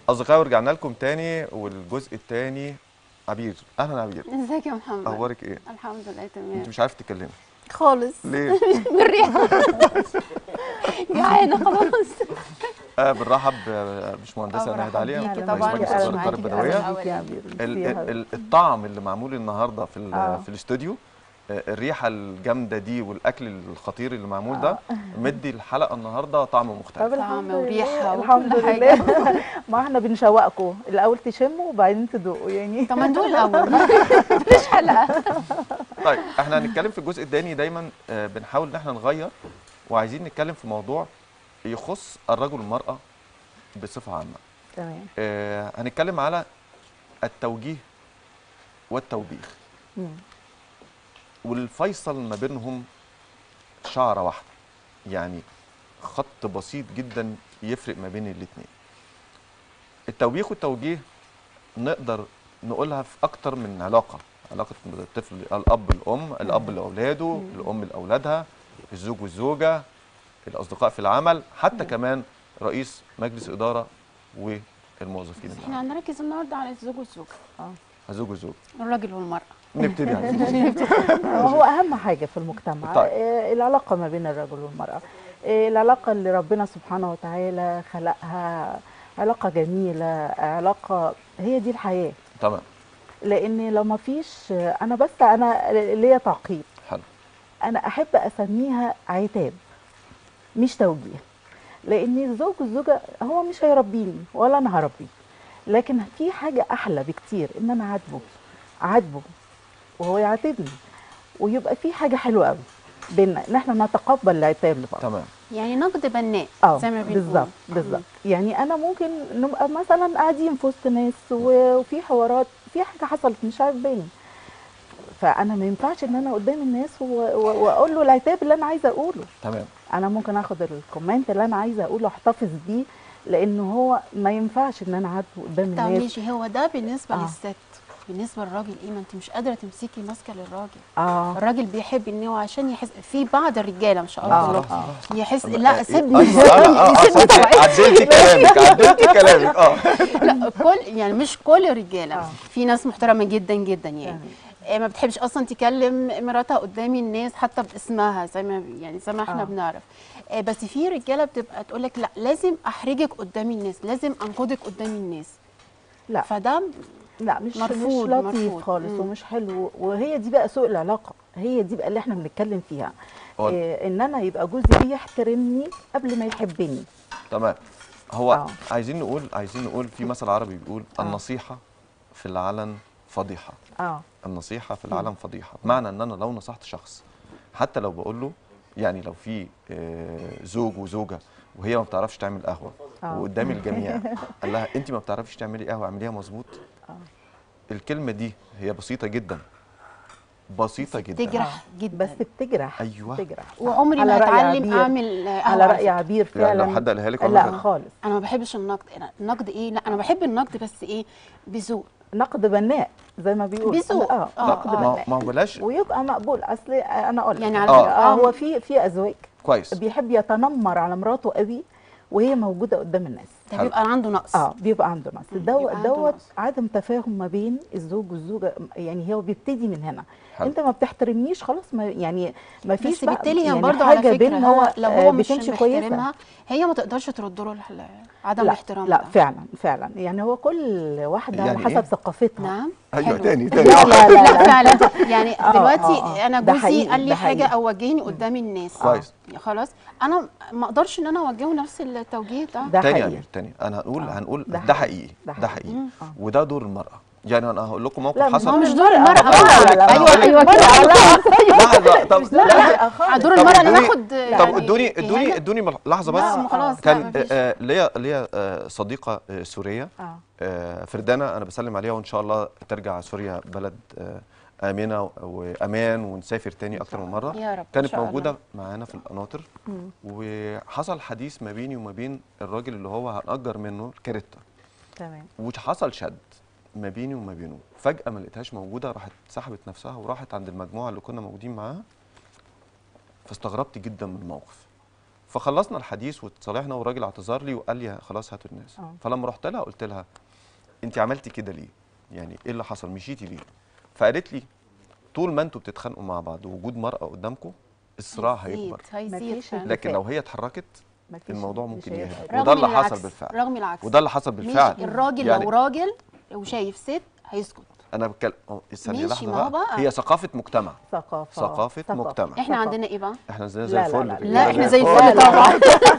اصدقائي ورجعنا لكم تاني والجزء التاني عبير اهلا عبير ازيك يا محمد اخبارك ايه الحمد لله انت تمام مش عارفه تتكلمي خالص ليه من الريحه جعانه خلاص آه بنرحب باشمهندسه آه، ناهد برحب عليا بيكي رئيس طبعاً، مجلس أهلاً اداره الدار معاكي، البدويه أهلاً. بيك يا عبير ال- ميرسي يا ال- حبيبي. ال- الطعم اللي معمول النهارده في ال- آه. في الاستوديو آه، الريحه الجامده دي والاكل الخطير اللي معمول ده مدي الحلقه النهارده طعم طب مختلف طعم الحمد وريحة لله الحمد وكل حاجة. لله ما احنا بنشوقكم الاول تشموا وبعدين تدوقوا يعني طب ما ندوق الاول مفيش حلقه طيب احنا هنتكلم في الجزء الثاني دايما آه، بنحاول ان احنا نغير وعايزين نتكلم في موضوع يخص الرجل والمراه بصفه عامه تمام آه، هنتكلم على التوجيه والتوبيخ مم. والفيصل ما بينهم شعره واحده يعني خط بسيط جدا يفرق ما بين الاثنين التوبيخ والتوجيه نقدر نقولها في اكتر من علاقه علاقه الطفل الاب الام الاب لاولاده الام لاولادها الزوج والزوجه الاصدقاء في العمل حتى كمان رئيس مجلس اداره والموظفين اللي احنا معاه. هنركز النهارده على الزوج والزوجه الزوج والزوج الراجل والمراه نبتدي يعني. هو اهم حاجه في المجتمع طيب. آه، العلاقه ما بين الرجل والمراه آه، العلاقه اللي ربنا سبحانه وتعالى خلقها علاقه جميله علاقه هي دي الحياه تمام لان لو ما فيش انا بس انا ليا تعقيب حلو انا احب اسميها عتاب مش توجيه لان الزوج والزوجه هو مش هيربيني ولا انا هربيه لكن في حاجه احلى بكتير ان انا اعاتبه اعاتبه وهو يعاتبني ويبقى في حاجه حلوه قوي بينا ان احنا نتقبل العتاب لبعض تمام يعني نقد بناء اه زي ما بنقول بالظبط بالظبط يعني انا ممكن نبقى مثلا قاعدين في وسط ناس و- وفي حوارات في حاجه حصلت مش عاجباني فانا ما ينفعش ان انا قدام الناس و- و- واقول له العتاب اللي انا عايزه اقوله تمام انا ممكن اخد الكومنت اللي انا عايزه اقوله احتفظ بيه لان هو ما ينفعش ان انا اعاتبه قدام طب الناس ماشي هو ده بالنسبه آه. للست بالنسبه للراجل ايه ما انت مش قادره تمسكي ماسكه للراجل اه الراجل بيحب ان هو عشان يحس في بعض الرجاله مش آه، قصدي آه. يحس آه، لا آه، سيبني أيوة، أنا- آه، آه، سيبني صدق، طبعا عدلتي كلامك عدلتي كلامك اه لا كل يعني مش كل الرجاله آه. في ناس محترمه جدا جدا يعني تمام. آه، ما بتحبش اصلا تكلم مراتها قدام الناس حتى باسمها زي ما يعني زي ما احنا آه. بنعرف آه، بس في رجاله بتبقى تقول لك لا لازم احرجك قدام الناس لازم انقدك قدام الناس لا فده لا مش مرفوض، مش لطيف مرفوض. خالص مم. ومش حلو وهي دي بقى سوء العلاقه هي دي بقى اللي احنا بنتكلم فيها هو- إيه ان انا يبقى جوزي بيحترمني قبل ما يحبني تمام هو آه. عايزين نقول عايزين نقول في مثل عربي بيقول النصيحه في العلن فضيحه اه النصيحه في العلن فضيحه بمعنى ان انا لو نصحت شخص حتى لو بقول له يعني لو في آه، زوج وزوجه وهي ما بتعرفش تعمل قهوه آه. وقدام الجميع قال لها انت ما بتعرفيش تعملي قهوه اعمليها مظبوط الكلمه دي هي بسيطه جدا بسيطه جدا تجرح جدا بس بتجرح أيوة. بتجرح وعمري على ما رأي اتعلم عبير- اعمل آه، على قهوة راي عبير يعني فعلا لو حد قالها لك ولا لا كده؟ خالص انا ما بحبش النقد أنا النقد ايه لا انا بحب النقد بس ايه بذوق نقد بناء زي ما بيقول بذوق. اه آه، نقد لا ما بناء ما هو بلاش ويبقى مقبول اصل انا اقول لك يعني على آه. فكرة- آه آه. هو في في ازواج كويس بيحب يتنمر على مراته قوي وهي موجوده قدام الناس ده حلو. بيبقى عنده نقص اه بيبقى عنده نقص مم، دوت بيبقى عنده دوت نقص. عدم تفاهم ما بين الزوج والزوجه يعني هو بيبتدي من هنا حلو. انت ما بتحترمنيش خلاص ما يعني ما فيش بس بقى بالتالي هي يعني برضه على حاجة فكره بيننا، هو لو آه، هو مش بتمشي كويسه محترمها هي ما تقدرش ترد له الح- عدم لا الاحترام لا ده. فعلا فعلا يعني هو كل واحده يعني على حسب إيه؟ ثقافتها نعم ايوه حلو. تاني تاني لا لا لا, لا لا. فعلا يعني آه، دلوقتي آه، آه. انا ده جوزي حقيقي، قال لي ده حاجه حقيقي. او وجهني قدام الناس كويس. خلاص انا ما اقدرش ان انا اوجهه نفس التوجيه ده ده تاني يا حقيقي امير تاني انا هنقول آه، هنقول ده ده حقيقي. حقيقي ده ده حقيقي. حقيقي مم. آه. وده دور المراه يعني انا هقول لكم موقف لا حصل هو مش مش دور مرأة. المرأة لا، لا، لا، ايوه لا. ايوه كده لحظه طب لا لا آه، خالص دور طب المرأة ان انا ادوني- اخد طب يعني ادوني إهانة. ادوني ادوني مل- لحظه لا، بس ما خلاص لا كان مفيش. آه، ليا ليا آه، صديقه آه، سوريه اه آه، فردانه انا بسلم عليها وان شاء الله ترجع سوريا بلد آه، امنه وامان ونسافر تاني اكتر من مره يا رب إن كانت شاء الله. موجوده معانا في القناطر مم. وحصل حديث ما بيني وما بين الراجل اللي هو هنأجر منه الكاريتا تمام وحصل شد ما بيني وما بينه فجأة ما لقيتهاش موجودة راحت سحبت نفسها وراحت عند المجموعة اللي كنا موجودين معاها فاستغربت جدا من الموقف فخلصنا الحديث وتصالحنا والراجل اعتذر لي وقال لي خلاص هاتوا الناس آه. فلما رحت لها قلت لها انت عملتي كده ليه يعني ايه اللي حصل مشيتي ليه فقالت لي طول ما انتوا بتتخانقوا مع بعض ووجود مرأة قدامكم الصراع هيكبر هيزيد مفيش فعلا. لكن لو هي اتحركت مفيش- الموضوع مش ممكن هيبقى يهدى. كده. وده رغم اللي حصل العكس، بالفعل. رغم العكس وده اللي حصل مش بالفعل الراجل يعني لو راجل وشايف ست هيسكت انا بتكلم أه، ثانيه ماشي، لحظه ما هو بقى. بقى. هي ثقافه مجتمع ثقافه ثقافه مجتمع احنا ثقافة. عندنا ايه بقى احنا زي زي لا، لا، الفل لا. كده. لا، احنا زي لا، الفل لا. طبعا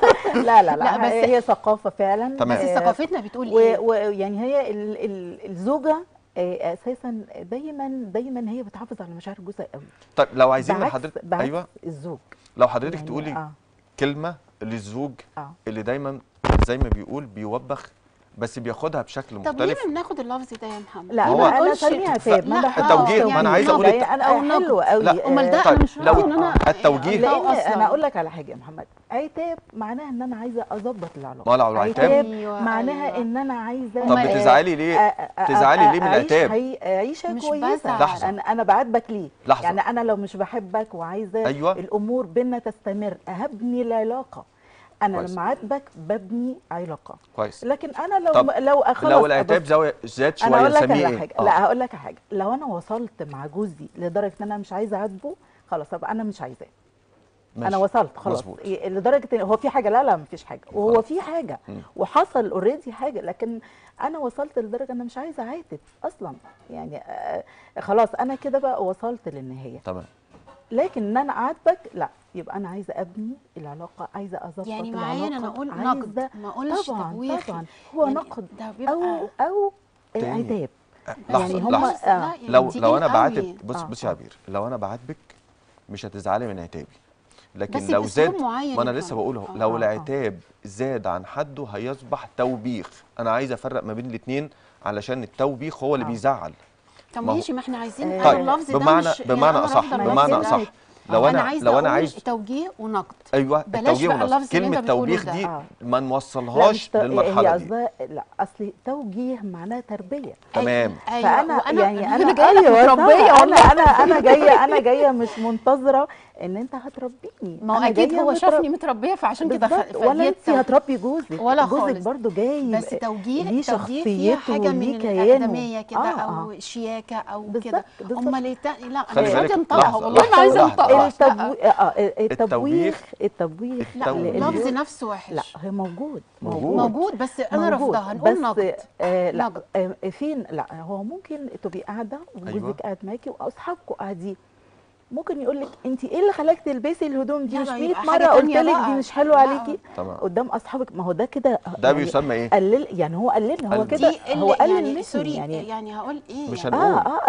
لا لا لا, لا، بس- هي ثقافه فعلا تمام. بس آه، ثقافتنا بتقول و- ايه ويعني هي ال- ال- الزوجه آه، اساسا دايما دايما هي بتحافظ على مشاعر جوزها قوي طيب لو عايزين من بعكس- حضرتك بعكس ايوه الزوج لو حضرتك يعني تقولي اه كلمه للزوج اه اللي دايما زي ما بيقول بيوبخ بس بياخدها بشكل طب ليه مختلف ما بناخد اللفظ ده يا محمد لا هو- انا انا نقولش- سميها تاب ما لا، بحبش التوجيه، آه، ما أنا عايزة أقول نقد. الت- انا أو حلو قوي لا، امال ده آه، انا طيب، مش لو راضي ان انا التوجيه- لان أصلاً. انا اقول لك على حاجه يا محمد عتاب معناها ان انا عايزه اظبط العلاقه ما لو العتاب أيوة، معناها أيوة. ان انا عايزه طب أمال إيه؟ بتزعلي ليه تزعلي ليه من أعيش العتاب؟ حي- عيشه مش كويسه بزعل. لحظة. انا انا بعاتبك ليه لحظة. يعني انا لو مش بحبك وعايزه أيوة. الامور بينا تستمر هبني العلاقه انا كويس. لما عاتبك ببني علاقه كويس لكن انا لو طب لو خلاص لو العتاب أبص- زاوية- زاد انا شويه اقول لك نسميه على ايه حاجه آه. لا هقول لك على حاجه لو انا وصلت مع جوزي لدرجه ان انا مش عايزه اعاتبه خلاص ابقى انا مش عايزاه ماشي. انا وصلت خلاص مظبوط. إيه، لدرجه إن هو في حاجه لا لا مفيش حاجه وهو خلاص. في حاجه مم. وحصل اوريدي حاجه لكن انا وصلت لدرجه انا مش عايزه اعاتب اصلا يعني آه خلاص انا كده بقى وصلت للنهايه تمام لكن ان انا اعاتبك لا يبقى انا عايزه ابني العلاقه عايزه اظبط يعني العلاقه معايا انا اقول عايزة- نقد ما اقولش طبعا تبويخ طبعا هو يعني نقد ده او بيبقى او تاني. عتاب لحظه يعني هم- لحظه آه. لا، يعني لو تقيل لو انا قوي. بعاتب بص آه، بص يا آه. عبير لو انا بعاتبك مش هتزعلي من عتابي لكن بس لو بأسلوب زاد معين ما انا يا لسه محمد. بقول اهو آه، لو آه، آه. العتاب زاد عن حده هيصبح توبيخ انا عايز افرق ما بين الاثنين علشان التوبيخ هو اللي آه. بيزعل طب ما هو- ماشي ما احنا عايزين آه، أنا طيب اللفظ ده بمعنى مش بمعنى يعني أنا اصح رافضة اللفظ بمعنى ده. اصح لو انا انا عايزه لو اقول انا عايز توجيه ونقد ايوه بلاش التوجيه بقى ونص اللفظ اللي كلمه أنت بتقوله توبيخ ده. دي آه. ما لا مش نوصلهاش ت- هي للمرحله دي قصدها لا اصل توجيه معناه تربيه تمام أيوة. فانا وأنا يعني انا انا جايه لك أيوة متربيه صح، والله انا انا انا جايه انا جايه مش منتظره ان انت هتربيني ما هو أنا اكيد جاية هو مترب- شافني متربيه فعشان كده بالظبط خ- ولا انت فجيت هتربي جوزك ولا جوزك خالص. برضو جاي بس توجيه ليه توجيه فيها شخصيته حاجه من وليه كيانه. الاكاديميه كده آه، او آه. شياكه او بالظبط، كده بالظبط. امال إيه تا- لا خلي انا مش بالك، راضيه انطقها لحظة، والله ما عايزه لحظة، انطقها لحظة. التبويخ آه، التبويخ التبويخ لا التوجيه. اللفظ نفسه وحش لا هي موجود موجود. موجود بس انا موجود. رافضاها هنقول بس نقد آه لا نقد. آه فين لا هو ممكن تبقي قاعده وجوزك أيوة. قاعد معاكي واصحابكم قاعدين ممكن يقول لك انت ايه اللي خلاك تلبسي الهدوم دي لا، مش ده 100 يبقى مره حاجة قلت تانية لك بقى. دي مش حلوه لا. عليكي تمام قدام اصحابك ما هو ده كده ده يعني بيسمى ايه قلل يعني هو قللني هو قلل. كده دي هو اللي قلل يعني سوري يعني يعني هقول ايه مش يعني هنقول اه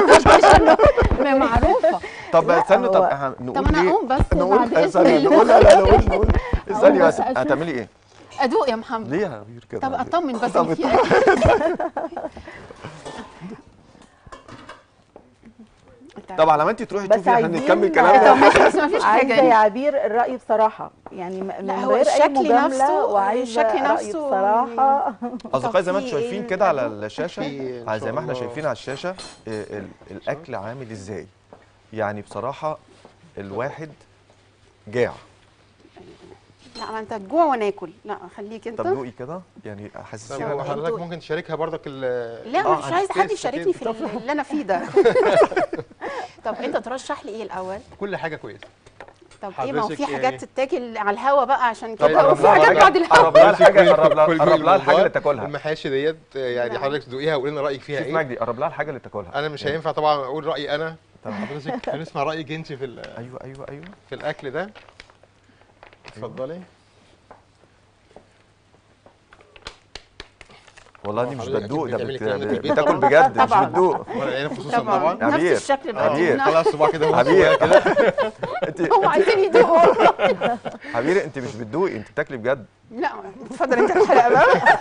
اه ما معروفه طب لا، استنى طب هو- إحنا نقول طب انا ليه اقوم بس نقول بعد استنى إذنك. نقول لا لا نقول نقول استني أقوم بس بس أشوف. هتعملي ايه ادوق يا محمد ليه يا عبير كده طب ليه؟ اطمن بس طب إن في أكل. طب على ما انت تروحي بس تشوفي احنا عايزين- نكمل طب كلامنا ماشي بس ما فيش عايزه حاجه يا يعني. عبير الراي بصراحه يعني م- من لا، هو غير اي الشكل مجامله نفسه- وعايزه الشكل راي نفسه بصراحه اصدقائي زي ما طب انتم في شايفين إيه كده على الأدوء؟ الشاشه في إن ع- زي شاء ما احنا الله. شايفين على الشاشه آه، ال- الاكل عامل ازاي يعني بصراحه الواحد جاع لا ما انت تجوع وانا اكل لا خليك انت طب دوقي كده يعني طب حسسيني هو هو حضرتك انتوا- ممكن تشاركها برضك ال لا آه، مش عايز حد هتست يشاركني كده. في اللي انا فيه ده طب انت ترشح لي ايه الاول كل حاجه كويسه طب ايه ما هو في حضرتك حاجات يعني- تتاكل على الهوا بقى عشان طيب كده قرب وفي لها حاجات حاجة. بعد الهوا قرب لها الحاجه قرب لها كل قرب لها الحاجه اللي الخضار، تاكلها المحاشي ديت آه، يعني نعم. حضرتك تدوقيها وقولي لنا رايك فيها شيف ايه مجدي قرب لها الحاجه اللي تاكلها انا مش هينفع طبعا اقول رايي انا حضرتك هنسمع رايك انت في ال- ايوه ايوه ايوه في الاكل ده اتفضلي والله دي مش حضرتك بتدوق ده بتعملي بت... الكلام ده في البيت بتاكل طبعاً؟ بجد مش طبعاً. بتدوق وانا العين خصوصا طبعا طبعا عبير. نفس الشكل بقى عبير. نفس- طلع الصباع كده وهو عبير. صغير كده انت هم عايزين يدوقوا حبيبي انت مش بتدوقي انت بتاكلي بجد لا اتفضل انت الحلقه بقى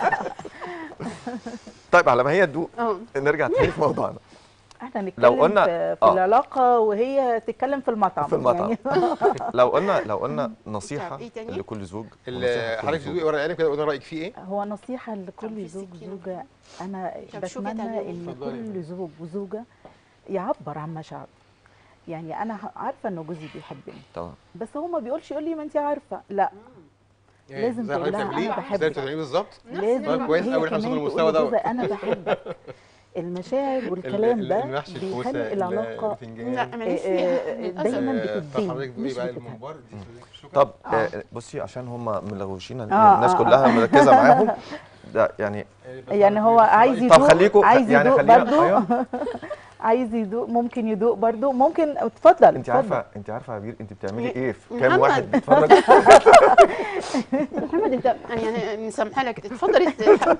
طيب على ما هي تدوق اه نرجع تاني في موضوعنا احنا نتكلم لو قلنا- في, في آه. العلاقه وهي تتكلم في المطعم في المطعم. يعني لو قلنا لو قلنا نصيحه طب إيه تاني؟ لكل زوج ال- ونصيحة لكل حضرتك زوج. تدوقي ورق العنب كده وقولي رايك فيه ايه هو نصيحه طب لكل في زوج سكينة. زوجه انا طب شو كده بتمنى يعني؟ ان اتفضلي. كل زوج وزوجه يعبر عن مشاعره يعني انا ه- عارفه ان جوزي بيحبني تمام بس هو ما بيقولش يقول لي ما انت عارفه لا يعني لازم زي تقول حضرتك لها بتعمليه أنا زي بحبك. ما بتعمليه بالظبط لازم طيب كويس هي أوي إن إحنا كمان وصلنا تقول للمستوى لجوزها دوت. انا بحبك المشاعر والكلام ال- ده المحشي الكوسه بيخلي العلاقه البتنجان لا ماليش آه، فيها آه، للأسف. دايما آه، بتتبين طب حضرتك مش بقى بتتعب. الممبار دي الشوكة؟ طب آه. آه، بصي عشان هم ملغوشين آه، الناس آه، كلها آه. مركزه معاهم ده يعني آه، بس يعني هو حضرتك عايز رأيك- يدوق طب خليكوا عايز يعني يدوق خلينا برضو أيوة. عايز يدوق ممكن يدوق برضو ممكن اتفضل انت اتفضل. عارفه انت عارفه يا عبير انت بتعملي ايه في كام محمد. واحد بيتفرج محمد انت يعني مسامحه لك اتفضلي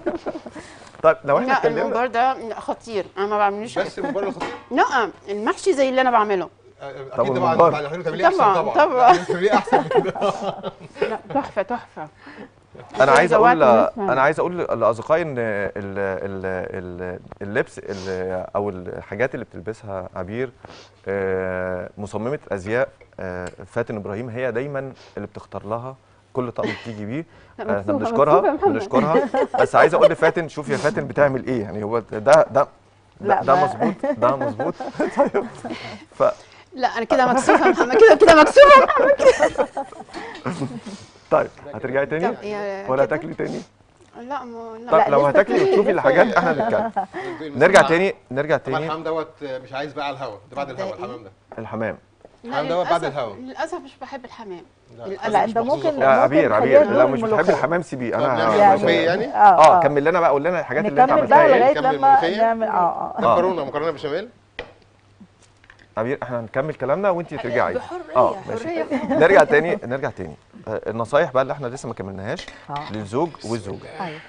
طيب لو احنا لا اتكلمنا الممبار ده خطير انا ما بعملوش بس كده الممبار الخطير لا المحشي زي اللي انا بعمله طب اكيد طبعا والممبار؟ بعد حضرتك تعمليه احسن طبعاً، طبعا طبعاً. تعمليه احسن من كده لا تحفه تحفه انا عايز اقول جوعت الناس انا عايز اقول لاصدقائي ان ال- ال- ال- اللبس ال- او الحاجات اللي بتلبسها عبير آه، مصممه ازياء آه، فاتن ابراهيم هي دايما اللي بتختار لها كل طقم بتيجي بيه لا، آه، احنا مكسوفة- مكسوفة يا بنشكرها محمد. بنشكرها بس عايز اقول لفاتن شوف يا فاتن بتعمل ايه يعني هو ده ده ده, لا، ده ما- مظبوط ده مظبوط طيب ف لا انا كده مكسوفه يا محمد كده كده مكسوفه يا محمد طيب هترجعي تاني طب يا ولا كده؟ تاكلي تاني لا ما لا طب لا، لو لسه هتاكلي في- وتشوفي لسه الحاجات في. احنا نتكلم نرجع تاني نرجع طبعا تاني الحمام دوت مش عايز بقى على الهوا ده بعد الهوا ده إيه؟ الحمام ده الحمام الحمام دوت بعد للأسف- الهوا. للاسف مش بحب الحمام لا. للأسف. لا مش انت مخصوص ممكن خالص. يا عبير ممكن عبير حاجات لو دول مش بتحب الملوخية. الحمام سيبيه طب انا نعمل ه- ملوخية يعني؟ اه كمل لنا بقى قول لنا الحاجات اللي انت نكمل بقى عملتها ايه لغايه نكمل لما الملوخية؟ نعمل اه اه مكرونه مكرونه بشاميل عبير احنا هنكمل كلامنا وانت ترجعي بحريه اه ماشي حريه نرجع تاني نرجع تاني آه، النصايح بقى اللي احنا لسه ما كملناهاش آه. للزوج والزوجه ايوه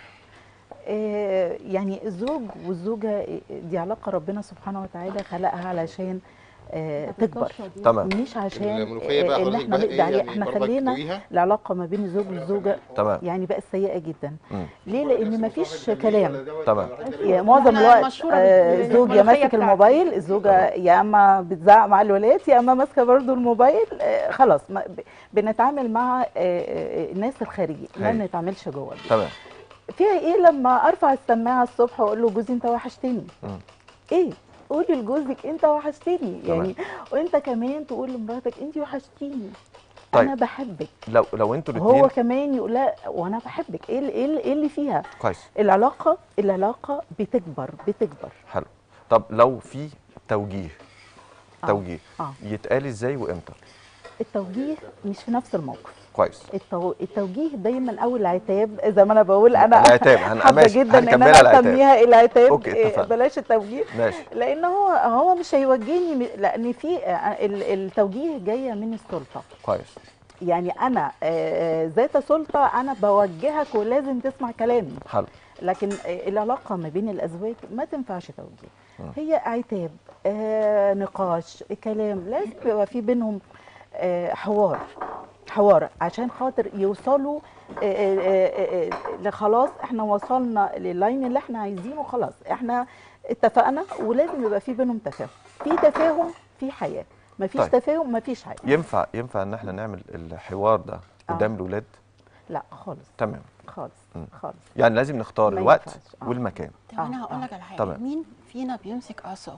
آه، يعني الزوج والزوجه دي علاقه ربنا سبحانه وتعالى خلقها علشان آه، تكبر تمام مش عشان الملوخيه بقى آه، ان حضرتك احنا بقى نقضي ايه عليها يعني احنا برضك خلينا تدوقيها العلاقه ما بين الزوج والزوجه تمام يعني بقت سيئه جدا مم. ليه لان ما فيش كلام تمام. يعني معظم أنا الوقت مشهورة آه، بال- الزوج يا بالملوخية ماسك بتاعتي. الموبايل الزوجه يا اما بتزعق مع الولاد يا اما ماسكه برضو الموبايل آه، خلاص ما ب- بنتعامل مع آه، آه، الناس الخارجي ما هاي. بنتعاملش جوه البيت. تمام فيها ايه لما ارفع السماعه الصبح واقول له جوزي انت وحشتني مم. ايه قولي لجوزك انت وحشتني تمام. يعني وانت كمان تقول لمراتك انت وحشتيني طيب. انا بحبك لو لو انتوا هو الاثنين كمان يقول لها وانا بحبك ايه اللي- ايه اللي- ايه اللي فيها كويس العلاقه العلاقه بتكبر بتكبر حلو طب لو في توجيه آه. توجيه آه. يتقال ازاي وامتى التوجيه مش في نفس الموقف كويس التو... التوجيه دايما او العتاب زي ما انا بقول انا العتاب، هن- حابه ماشي، جدا ان هنكملها انا العتاب. اسميها العتاب أوكي، إيه، اتفقنا. بلاش التوجيه ماشي لان هو هو مش هيوجهني م- لان في آه، ال- التوجيه جايه من السلطه كويس يعني انا آه، ذات سلطه انا بوجهك ولازم تسمع كلامي حلو لكن آه، العلاقه ما بين الازواج ما تنفعش توجيه مم. هي عتاب آه، نقاش كلام لازم يبقى في بينهم آه، حوار حوار عشان خاطر يوصلوا آه، آه، آه، آه، خلاص احنا وصلنا لللاين اللي احنا عايزينه خلاص احنا اتفقنا ولازم يبقى في بينهم تفاهم في تفاهم في حياه ما فيش طيب. تفاهم ما فيش حياه ينفع ينفع ان احنا نعمل الحوار ده آه. قدام الاولاد لا خالص تمام خالص مم. خالص يعني لازم نختار ما الوقت ينفعش. آه. والمكان طب انا آه، هقول آه. لك على حاجه تمام. مين فينا بيمسك اعصابه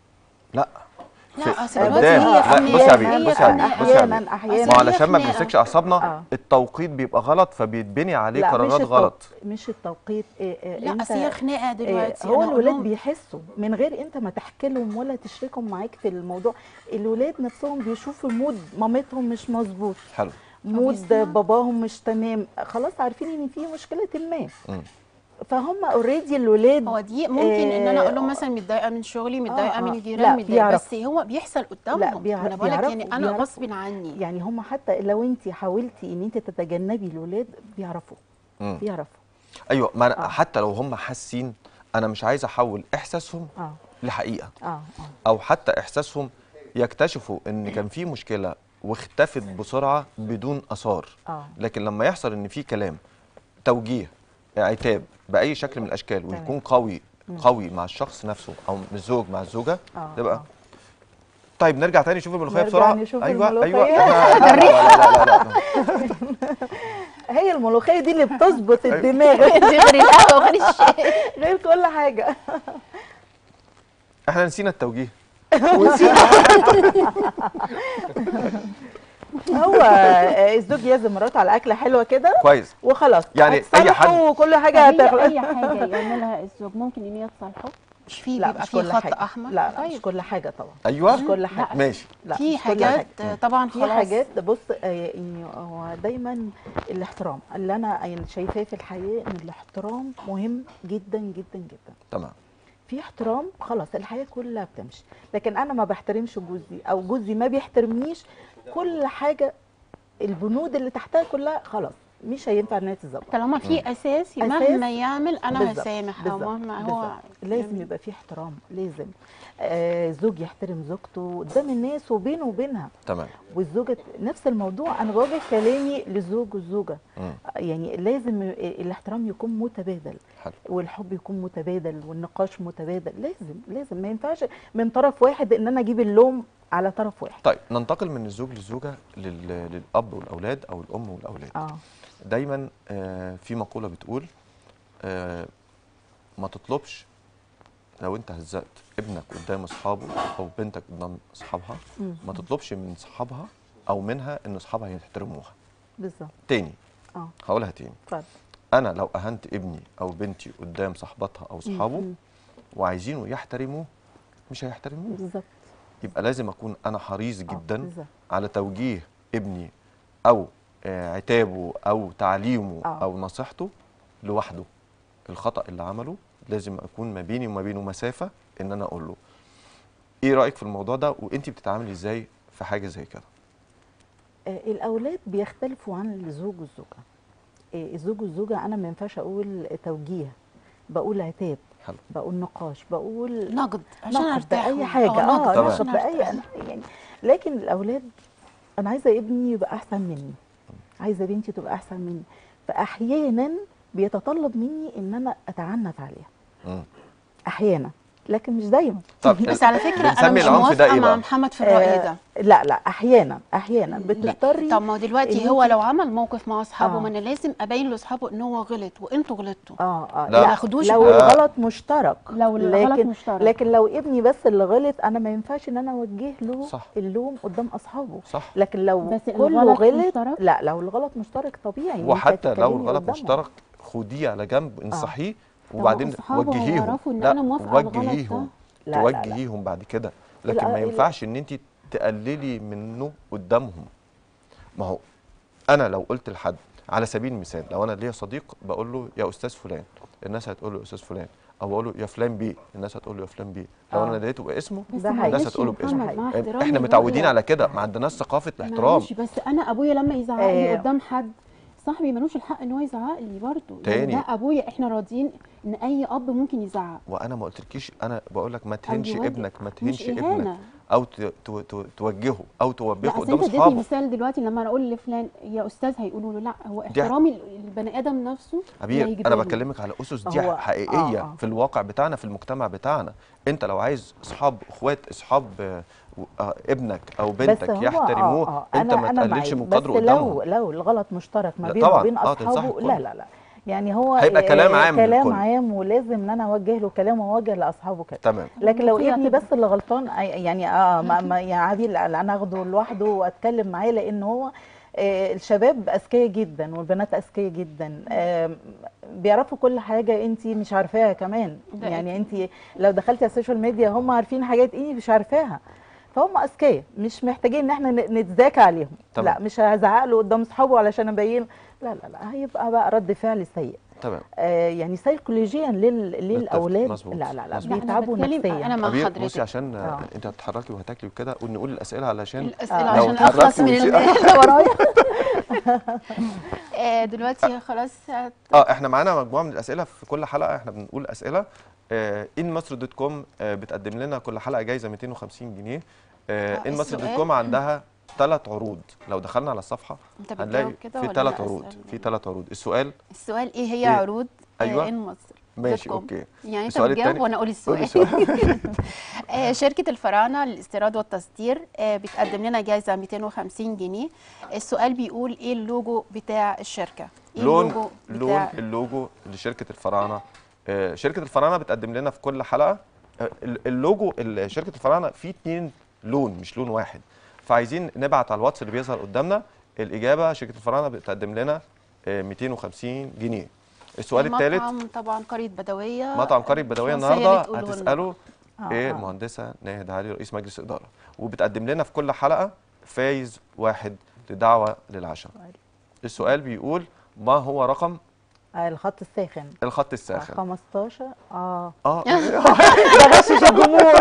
لا لا في- اصل آه، دلوقتي قدام هي لا خناقة. بص يا عبير هي بص يا عبير خناقة. بص يا عبير احيانا احيانا ما هو هي علشان ما خناقة. بنمسكش اعصابنا آه. التوقيت بيبقى غلط فبيتبني عليه لا قرارات مش غلط التوقيت مش التوقيت إيه إيه لا انت اصل هي خناقه إيه دلوقتي هو أنا أقول الولاد لهم بيحسوا من غير انت ما تحكي لهم ولا تشركهم معاك في الموضوع الولاد نفسهم بيشوفوا مود مامتهم مش مظبوط حلو مود بيسمعوا. باباهم مش تمام خلاص عارفين ان في مشكله ما مم. فهم اوريدي الولاد هو دي ممكن ان انا آه، اقول لهم مثلا متضايقه من شغلي متضايقه آه، من لا، الجيران متضايقه بيعرفوا. بس هو بيحصل قدامهم بيع- ما انا بقول لك يعني بيعرفوا- انا بيعرفوا. غصب عني يعني هم حتى لو انت حاولتي ان انت تتجنبي الولاد بيعرفوا مم. بيعرفوا ايوه ما أنا آه. حتى لو هم حاسين انا مش عايز احول احساسهم اه لحقيقه اه اه او حتى احساسهم يكتشفوا ان كان في مشكله واختفت بسرعه بدون اثار اه لكن لما يحصل ان في كلام توجيه عتاب باي شكل من الاشكال تمام. ويكون قوي قوي مع الشخص نفسه او الزوج مع الزوجه اه تبقى آه. طيب نرجع تاني نشوف الملوخيه نرجع بسرعه نشوف ايوه الملوخية. ايوه لا لا لا, لا, لا, لا. هي الملوخيه دي اللي بتظبط أيوة. الدماغ دي غير القهوه وغير الشاي غير كل حاجه احنا نسينا التوجيه هو آه، الزوج يعزم مراته على اكله حلوه كده كويس وخلاص يعني أي هتصالحوا حد- وكل طب حاجه هي هتغلى اي حاجه يعملها الزوج ممكن ان هي تصالحه مش في لا بيبقى مش في كل خط حاجه احمر لا لا مش طيب كل حاجه طبعا ايوه مش كل حاجه ماشي لا في مش كل حاجات حاجة. طبعا في خلاص حاجات بص آه، يعني هو دايما الاحترام اللي انا يعني شايفاه في الحياه ان الاحترام مهم جدا جدا جدا تمام في احترام خلاص الحياه كلها بتمشي لكن انا ما بحترمش جوزي او جوزي ما بيحترمنيش كل حاجه البنود اللي تحتها كلها خلاص مش هينفع ان هي تتظبط طالما في اساس أساس. مهما يعمل انا بالظبط، هسامح او بالظبط، مهما هو بالظبط. لازم يبقى في احترام لازم آه زوج يحترم زوجته قدام الناس وبينه وبينها تمام والزوجة نفس الموضوع أنا بوجه كلامي للزوج والزوجة مم. يعني لازم الاحترام يكون متبادل حلو والحب يكون متبادل والنقاش متبادل لازم لازم ما ينفعش من طرف واحد ان انا اجيب اللوم على طرف واحد طيب ننتقل من الزوج للزوجه لل... للاب والاولاد او الام والاولاد اه دايما آه، في مقوله بتقول آه، ما تطلبش لو انت هزقت ابنك قدام اصحابه او بنتك قدام اصحابها مم. ما تطلبش من صحابها او منها ان اصحابها يحترموها بالظبط تاني اه هقولها تاني اتفضل انا لو اهنت ابني او بنتي قدام صاحبتها او اصحابه مم. وعايزينه يحترموه مش هيحترموه بالظبط يبقى لازم اكون انا حريص آه، جدا بالظبط. على توجيه ابني او آه، عتابه او تعليمه آه. او نصيحته لوحده الخطا اللي عمله لازم اكون ما بيني وما بينه مسافه ان انا اقول له ايه رايك في الموضوع ده وانت بتتعاملي ازاي في حاجه زي كده آه الاولاد بيختلفوا عن الزوج والزوجه آه الزوج والزوجه انا ما ينفعش اقول توجيه بقول عتاب حلو بقول نقاش بقول نقد عشان نقد ارتاح باي حاجه أو اه نقد تمام. نقد عشان باي أرتاح. يعني لكن الاولاد انا عايزه ابني يبقى احسن مني عايزه بنتي تبقى احسن مني فاحيانا بيتطلب مني ان انا اتعنت عليها مم. احيانا لكن مش دايما طب بس على فكره انا بنسمي مش العنف ده موافقه ايه مع بقى؟ محمد في الراي آه، ده لا لا احيانا احيانا لا. بتضطري طب ما هو دلوقتي إن هو أنت- لو عمل موقف مع اصحابه آه. ما انا لازم ابين لاصحابه ان هو غلط وانتوا غلطتوا اه اه لا. لا, ما ياخدوش لو لا. الغلط مشترك لو الغلط لكن مشترك. لكن لو ابني بس اللي غلط انا ما ينفعش ان انا اوجه له صح. اللوم قدام اصحابه صح لكن لو بس كله الغلط غلط مشترك؟ لا لو الغلط مشترك طبيعي إن أنت وحتى لو تتكلمي الغلط قدامهم. مشترك خديه على جنب انصحيه ما وبعدين أصحابه وجهيهم هيعرفوا إن لا أنا موافقة على الغلط وجهيهم ده. لا، لا، لا. توجهيهم بعد كده لكن لا، ما ال- ينفعش ان انت تقللي منه قدامهم ما هو انا لو قلت لحد على سبيل المثال لو انا ليا صديق بقول له يا استاذ فلان الناس هتقول له يا استاذ فلان او بقول له يا فلان بيه الناس هتقول له يا فلان بيه لو آه. انا ناديته باسمه بس ده معلش حقيقي. الناس يا هتقوله باسمه محمد، مع حقيقي. احترامي احنا متعودين للرأي. على كده ما عندناش ثقافه الاحترام معلش بس انا ابويا لما يزعق لي آه. قدام حد صاحبي ملوش الحق ان هو يزعق لي برضه تاني. يعني ده ابويا احنا راضيين ان اي اب ممكن يزعق وانا ما قلتلكيش انا بقول لك ما تهنش يواجه. ابنك ما مش تهنش ابنك اهانه او ت- تو- تو- توجهه او توبخه لا اصل قدام انت اديتني اصحابه مثال دلوقتي لما انا اقول لفلان يا استاذ هيقولوا له لا هو دي ح- احترامي البني ادم نفسه عبير انا هيجبرني. بكلمك على اسس دي هو- حقيقيه آه، آه. في الواقع بتاعنا في المجتمع بتاعنا انت لو عايز اصحاب اخوات اصحاب آه، و- آه، ابنك او بنتك هو- يحترموه آه آه انت أنا- ما أنا تقللش معاك. من قدره بس لو قدامهم لو الغلط مشترك ما لا بينه طبعاً. وبين آه، تنصحي اصحابه الكل. لا لا لا يعني هو هيبقى آه، كلام عام كلام للكل. عام ولازم ان انا اوجه له كلام واوجه لاصحابه كلام تمام لكن لو هي ابني هتبقى- بس اللي غلطان أي- يعني اه ما ما يعني عادي لا- لا انا اخده لوحده واتكلم معاه لان هو آه الشباب اذكياء جدا والبنات اذكياء جدا آه بيعرفوا كل حاجه انت مش عارفاها كمان ده يعني انت لو دخلتي على السوشيال ميديا هم عارفين حاجات انت مش عارفاها فهم اذكياء مش محتاجين ان احنا ن- نتذاكى عليهم تمام. لا مش هزعق له قدام اصحابه علشان ابين لا لا لا هيبقى بقى رد فعل سيء تمام آه يعني سيكولوجيا لل... للاولاد مظبوط. لا لا لا مظبوط. لا، أنا بيتعبوا بتكلم- نفسيا انا مع عبير بصي حضرتك عشان آه. آه. انت هتتحركي وهتاكلي وكده ونقول الاسئله علشان الاسئله آه. عشان لو اتحركتي اخلص من ومشي- اللي اللي ورايا آه، دلوقتي خلاص هت- اه احنا معانا مجموعه من الاسئله في كل حلقه احنا بنقول اسئله آه ان مصر دوت كوم آه بتقدم لنا كل حلقه جايزه 250 جنيه آه آه، ان مصر دوت السؤال؟ كوم عندها ثلاث عروض لو دخلنا على الصفحه انت هنلاقي بتجاوب كده في ولا ثلاث أنا عروض أسأل؟ في ثلاث عروض السؤال السؤال ايه هي إيه؟ عروض آه، أيوة. ان مصر ماشي دوت كوم. اوكي يعني انت السؤال بتجاوب التاني؟ وانا اقول قولي السؤال السؤال آه، شركة الفراعنة للاستيراد والتصدير آه، بتقدم لنا جايزة 250 جنيه السؤال بيقول ايه اللوجو بتاع الشركة ايه لون اللوجو لون بتاع اللوجو لشركه الفراعنه آه، شركه الفراعنه بتقدم لنا في كل حلقه آه، ال- اللوجو ال- شركه الفراعنه فيه اتنين لون مش لون واحد فعايزين نبعت على الواتس اللي بيظهر قدامنا الاجابه شركه الفراعنه بتقدم لنا آه، 250 جنيه السؤال الثالث مطعم طبعا قرية بدوية مطعم قرية بدوية الشمسية اللي النهارده تقوله لنا. هتسأله آه، ايه آه. المهندسة ناهد علي رئيس مجلس إدارة وبتقدم لنا في كل حلقة فايز واحد لدعوة للعشاء السؤال بيقول ما هو رقم آه، الخط الساخن الخط آه، الساخن 15 اه اه ده غشش الجمهور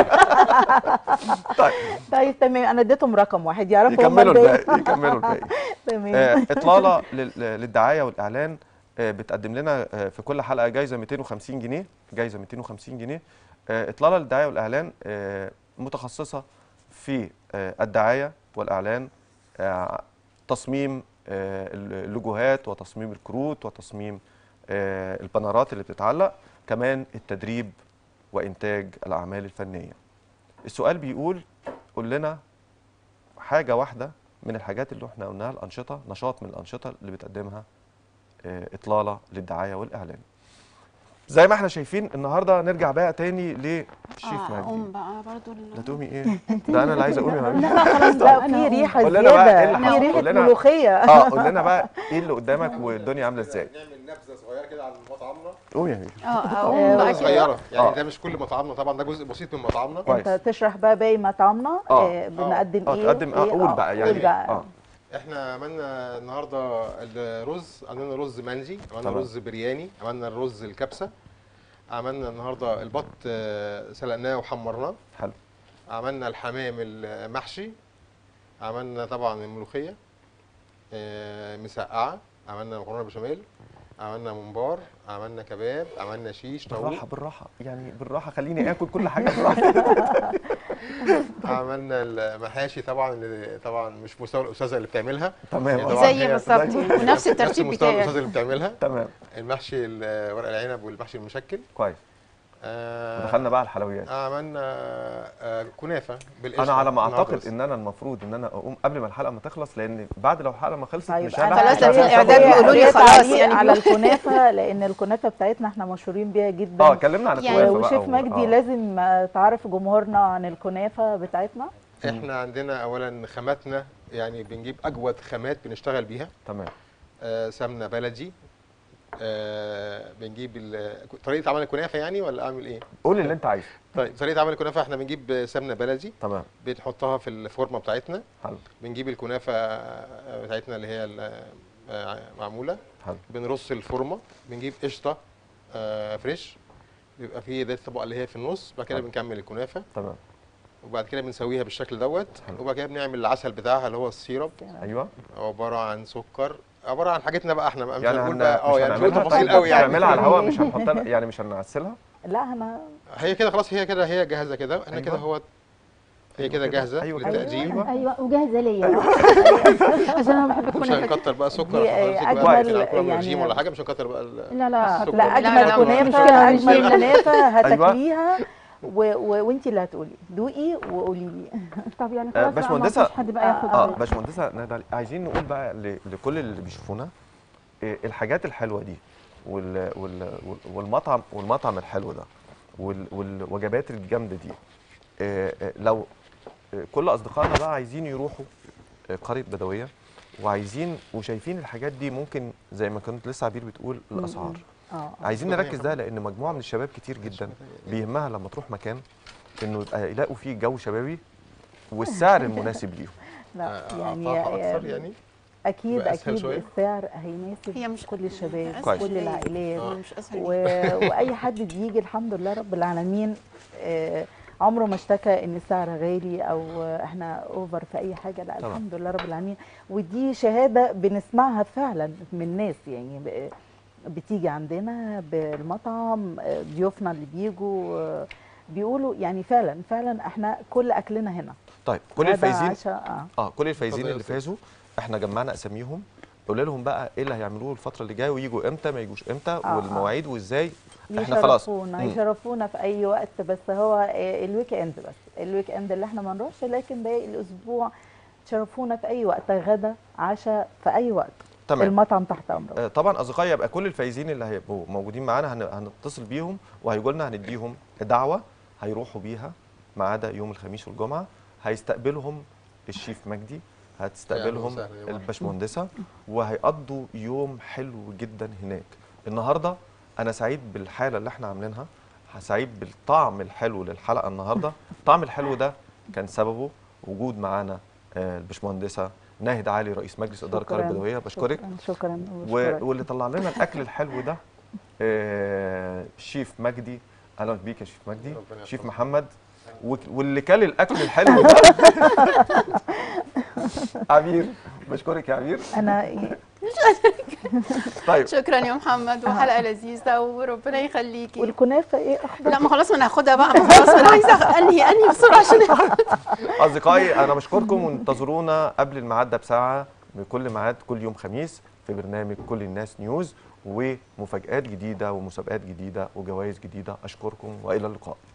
طيب طيب تمام انا اديتهم رقم واحد يعرفوا هم يكملوا الباقي. الباقي يكملوا الباقي تمام آه، اطلاله لل- للدعايه والاعلان آه، بتقدم لنا آه، في كل حلقه جايزه 250 جنيه جايزه 250 جنيه آه، اطلاله للدعايه والاعلان آه، متخصصه في آه، الدعايه والاعلان آه، تصميم آه، اللوجوهات وتصميم الكروت وتصميم آه، البانرات اللي بتتعلق كمان التدريب وانتاج الاعمال الفنيه السؤال بيقول قول لنا حاجه واحده من الحاجات اللي احنا قلناها الانشطه نشاط من الانشطه اللي بتقدمها آه، اطلاله للدعايه والاعلان زي ما احنا شايفين النهارده نرجع بقى تاني للشيف اه اقوم مجدي بقى برضو ال- لا تقومي ايه ده انا اللي عايز اقوم يا حبيبي لا خلاص لا في ريحه قول لنا بقى إيه زياده اللي في حصل؟ ريحه قول لنا- ملوخيه اه قول لنا بقى ايه اللي قدامك والدنيا عامله ازاي نعمل نبذه صغيره كده عن مطعمنا قوم يا حبيبي اه اقوم آه، بقى نبذه كده صغيره يعني آه. ده مش كل مطعمنا طبعا ده جزء بسيط من مطعمنا كويس. انت تشرح بقى باقي مطعمنا آه. آه، بنقدم اه ايه تقدم اه وإيه؟ قول بقى يعني قول بقى. اه احنا عملنا النهارده الرز عملنا رز منجي عملنا تمام. رز برياني عملنا الرز الكبسه عملنا النهارده البط آه، سلقناه وحمرناه حلو عملنا الحمام المحشي عملنا طبعا الملوخيه آه، مسقعه عملنا مكرونه بشاميل عملنا ممبار عملنا كباب عملنا شيش طاووق بالراحه بالراحه يعني بالراحه خليني اكل كل حاجه بالراحه عملنا المحاشي طبعا اللي طبعا مش مستوى الاستاذه اللي بتعملها تمام يعني آه. طبعاً زي هي بالظبط زي- ونفس نفس الترتيب مستوى الاستاذه بتاعي اللي بتعملها تمام المحشي ال- ورق العنب والمحشي المشكل كويس آه، دخلنا بقى على الحلويات عملنا آه، كنافه بالقشطه انا على ما النهاردة اعتقد بس. ان انا المفروض ان انا اقوم قبل ما الحلقه ما تخلص لان بعد لو الحلقه ما خلصت طيب مش أنا هلحق خلاص مش ده في هلحق الإعداد آخد- بيقولوا لي ليه خلاص تعليق يعني. على الكنافه لان الكنافه بتاعتنا احنا مشهورين بيها جدا اه اتكلمنا عن يعني- الكنافه بقى وشيف و- مجدي آه. لازم آه، تعرف جمهورنا عن الكنافه بتاعتنا احنا عندنا اولا خاماتنا يعني بنجيب اجود خامات بنشتغل بيها تمام آه، سمنه بلدي آه، بنجيب ال- طريقه عمل الكنافه يعني ولا اعمل ايه قول اللي انت عايزه طيب طريقه عمل الكنافه احنا بنجيب سمنه بلدي تمام بنحطها في الفورمه بتاعتنا حلو بنجيب الكنافه آه، بتاعتنا اللي هي ال- آه، معموله حلو بنرص الفورمه بنجيب قشطه آه، فريش بيبقى فيه ده الطبقه اللي هي في النص بعد كده حلو. بنكمل الكنافه تمام وبعد كده بنسويها بالشكل دوت حلو. وبعد كده بنعمل العسل بتاعها اللي هو السيرب ايوه عباره عن سكر عباره عن حاجتنا بقى احنا بقى مش يعني هنقول هن... بقى اه مش يعني مش هنقول هنعملها تفاصيل طيب قوي يعني هنعملها على الهواء مش هنحط لها يعني مش هنعسلها لا انا هي كده خلاص هي كده هي جاهزه كده احنا أيوة. كده هو هي كده كده. جاهزه أيوة كده. للتقديم أيوة. ايوه وجاهزه ليا عشان انا بحب مش الكنافه هنكتر بقى سكر دي عشان حضرتك أجمل بقى كده هناكلها من يعني- رجيم ولا حاجه مش هنكتر بقى ال- لا لا السكر. لا لا، اجمل لا، كنافه مش كده، مش اجمل كده. كنافه هتاكليها و- و- وانت اللي هتقولي دوقي وقولي لي طب يعني آه، خلاص بقى ما باشمهندسة. فيش حد بقى ياخد اه رأيي. باشمهندسه ندى عايزين نقول بقى ل... لكل اللي بيشوفونا إيه الحاجات الحلوه دي وال... وال... وال- والمطعم والمطعم الحلو ده وال... والوجبات الجامده دي إيه إيه لو إيه كل اصدقائنا بقى عايزين يروحوا إيه قريه بدويه وعايزين وشايفين الحاجات دي ممكن زي ما كنت لسه عبير بتقول الاسعار اه عايزين شكراً يا نركز فندم. ده لان مجموعه من الشباب كتير جدا بيهمها لما تروح مكان انه يبقى يلاقوا فيه جو شبابي والسعر المناسب ليهم لا آه، يعني أعطاها اكثر يعني اكيد يبقى أسهل اكيد شوية؟ السعر هيناسب هي مش كل الشباب أسهل كل شوية. العائلات آه. مش اسهل و... ليه. واي حد بيجي الحمد لله رب العالمين آه، عمره ما اشتكى ان السعر غالي او احنا اوفر في اي حاجه لا طبعا. الحمد لله رب العالمين ودي شهاده بنسمعها فعلا من ناس يعني ب- بتيجي عندنا بالمطعم آه، ضيوفنا اللي بيجوا آه، بيقولوا يعني فعلا فعلا احنا كل اكلنا هنا طيب كل غدا، الفايزين عشاء، اه اه كل الفايزين اتفضل يا اللي أستاذ. فازوا احنا جمعنا اساميهم قول لهم بقى ايه اللي هيعملوه الفتره اللي جايه ويجوا امتى ما يجوش امتى آه. والمواعيد وازاي احنا خلاص يشرفونا مم. يشرفونا في اي وقت بس هو آه، الويك اند بس الويك اند اللي احنا ما نروحش لكن باقي الاسبوع تشرفونا في اي وقت غدا عشاء في اي وقت تمام المطعم تحت امرك آه طبعا اصدقائي يبقى كل الفايزين اللي هيبقوا موجودين معانا هن- هنتصل بيهم وهيجوا لنا هنديهم دعوه هيروحوا بيها ما عدا يوم الخميس والجمعه هيستقبلهم الشيف مجدي هتستقبلهم وسهلا يا مرحبا. الباشمهندسه وهيقضوا يوم حلو جدا هناك النهارده انا سعيد بالحاله اللي احنا عاملينها سعيد بالطعم الحلو للحلقه النهارده الطعم الحلو ده كان سببه وجود معانا آه، الباشمهندسه ناهد علي رئيس مجلس اداره القريه شكراً. البدويه بشكرك شكرا شكرا و- وبشكرك. واللي طلع لنا الاكل الحلو ده آه، شيف مجدي اهلا بيك يا شيف مجدي ربنا شيف يحفظك. محمد وك- واللي كل الاكل الحلو ده عبير بشكرك يا عبير انا طيب شكرا يا محمد وحلقه لذيذه وربنا يخليكي والكنافه ايه اخبار لا ما خلاص ما انا هاخدها بقى ما خلاص ما انا عايزه انهي انهي بسرعه عشان اصدقائي انا بشكركم وانتظرونا قبل الميعاد ده بساعه بكل ميعاد كل يوم خميس في برنامج كل الناس نيوز ومفاجآت جديده ومسابقات جديده وجوائز جديده اشكركم والى اللقاء